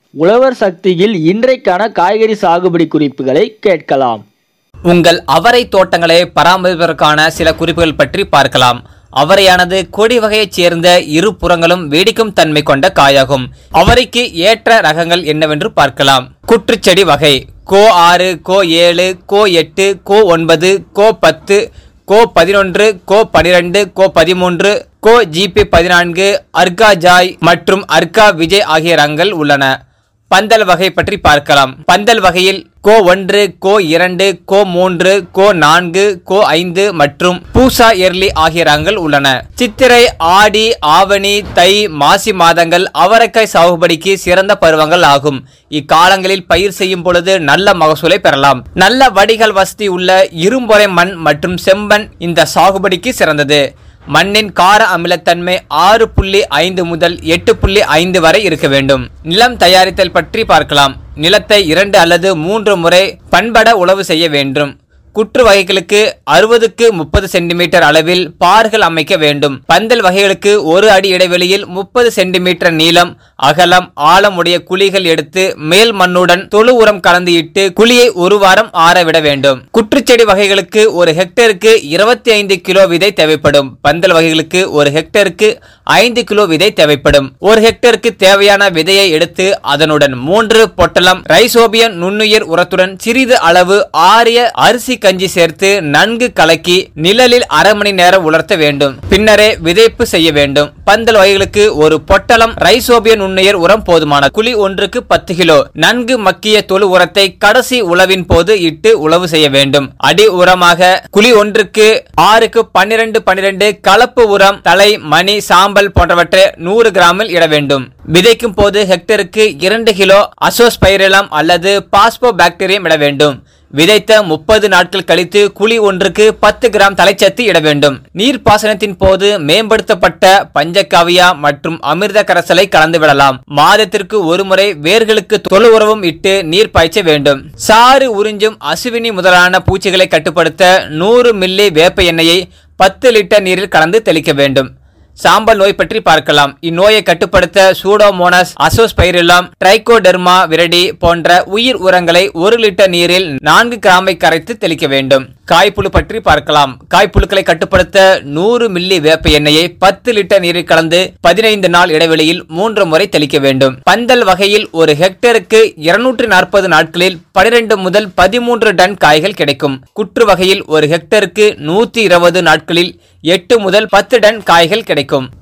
உழவர் சக்தியில் இன்றைக்கான காய்கறி சாகுபடி குறிப்புகளை கேட்கலாம் உங்கள் அவரை தோட்டங்களை பராமரிப்பதற்கான சில குறிப்புகள் பற்றி பார்க்கலாம் அவரையானது கொடி வகையைச் சேர்ந்த இரு புறங்களும் வெடிக்கும் தன்மை கொண்ட காயாகும் அவரைக்கு ஏற்ற ரகங்கள் என்னவென்று பார்க்கலாம் குற்றுச்செடி வகை கோ ஆறு கோ ஏழு கோ எட்டு கோ ஒன்பது கோ பத்து கோ பதினொன்று கோ பனிரெண்டு கோ பதிமூன்று கோ ஜிபி பதினான்கு அர்கா ஜாய் மற்றும் அர்கா விஜய் ஆகிய ரகங்கள் உள்ளன பந்தல் வகை பற்றி பார்க்கலாம் பந்தல் வகையில் கோ ஒன்று கோ இரண்டு கோ மூன்று கோ நான்கு கோ ஐந்து மற்றும் பூசா எர்லி ஆகிய ரகங்கள் உள்ளன சித்திரை ஆடி ஆவணி தை மாசி மாதங்கள் அவரைக்காய் சாகுபடிக்கு சிறந்த பருவங்கள் ஆகும் இக்காலங்களில் பயிர் செய்யும் பொழுது நல்ல மகசூலை பெறலாம் நல்ல வடிகால் வசதி உள்ள இரும்பொறை மண் மற்றும் செம்மண் இந்த சாகுபடிக்கு சிறந்தது மண்ணின் கார அமிலத்தன்மை ஆறு புள்ளி ஐந்து முதல் எட்டு புள்ளி ஐந்து வரை இருக்க வேண்டும் நிலம் தயாரித்தல் பற்றி பார்க்கலாம் நிலத்தை இரண்டு அல்லது மூன்று முறை பண்பட உழவு செய்ய வேண்டும் குற்று வகைகளுக்கு அறுபதுக்கு முப்பது சென்டிமீட்டர் அளவில் பார்கள் அமைக்க வேண்டும் பந்தல் வகைகளுக்கு ஒரு அடி இடைவெளியில் முப்பது சென்டிமீட்டர் நீளம் அகலம் ஆழம் உடைய குழிகள் எடுத்து மேல் மண்ணுடன் தொழு உரம் கலந்து இட்டு குழியை ஒரு வாரம் ஆறவிட வேண்டும் குற்றுச்செடி வகைகளுக்கு ஒரு ஹெக்டருக்கு இருபத்தி ஐந்து கிலோ விதை தேவைப்படும் பந்தல் வகைகளுக்கு ஒரு ஹெக்டருக்கு ஐந்து கிலோ விதை தேவைப்படும் ஒரு ஹெக்டருக்கு தேவையான விதையை எடுத்து அதனுடன் மூன்று பொட்டலம் ரைசோபியன் நுண்ணுயிர் உரத்துடன் சிறிது அளவு ஆரிய அரிசி கஞ்சி சேர்த்து நன்கு கலக்கி நிழலில் அரை மணி நேரம் உலர்த்த வேண்டும் பின்னரே விதைப்பு செய்ய வேண்டும் பந்தல் வகைகளுக்கு ஒரு பொட்டலம் ரைசோபியன் நுண்ணுயிர் உரம் போதுமான குழி ஒன்றுக்கு பத்து கிலோ நன்கு மக்கிய தொழு உரத்தை கடைசி உழவின் போது இட்டு உழவு செய்ய வேண்டும் அடி உரமாக குழி ஒன்றுக்கு ஆறுக்கு பன்னிரண்டு பன்னிரண்டு கலப்பு உரம் தலை மணி சாம்பல் போன்றவற்றை நூறு கிராமில் இட வேண்டும் விதைக்கும் போது ஹெக்டருக்கு இரண்டு கிலோ அசோஸ்பைரலம் அல்லது பாஸ்போ பாக்டீரியம் இட வேண்டும் விதைத்த முப்பது நாட்கள் கழித்து குழி ஒன்றுக்கு பத்து கிராம் தலைச்சத்து இட வேண்டும் நீர் பாசனத்தின் போது மேம்படுத்தப்பட்ட பஞ்சகாவியா மற்றும் அமிர்த கரைசலை கலந்து விடலாம் மாதத்திற்கு ஒரு முறை வேர்களுக்கு தொழு உரவும் இட்டு நீர் பாய்ச்ச வேண்டும் சாறு உறிஞ்சும் அசுவினி முதலான பூச்சிகளை கட்டுப்படுத்த நூறு மில்லி வேப்ப எண்ணெயை பத்து லிட்டர் நீரில் கலந்து தெளிக்க வேண்டும் சாம்பல் நோய் பற்றி பார்க்கலாம் இந்நோயை கட்டுப்படுத்த சூடோமோனஸ் அசோஸ்பைரிலம் ட்ரைகோடெர்மா விரடி போன்ற உயிர் உரங்களை ஒரு லிட்டர் நீரில் நான்கு கிராமை கரைத்து தெளிக்க வேண்டும் காய்ப்புழு பற்றி பார்க்கலாம் காய்ப்புழுக்களை கட்டுப்படுத்த நூறு மில்லி வேப்ப எண்ணெயை பத்து லிட்டர் நீரில் கலந்து பதினைந்து நாள் இடைவெளியில் மூன்று முறை தெளிக்க வேண்டும் பந்தல் வகையில் ஒரு ஹெக்டருக்கு இருநூற்றி நாற்பது நாட்களில் பனிரெண்டு முதல் பதிமூன்று டன் காய்கள் கிடைக்கும் குற்று வகையில் ஒரு ஹெக்டருக்கு நூத்தி இருபது நாட்களில் எட்டு முதல் பத்து டன் காய்கள் கிடைக்கும்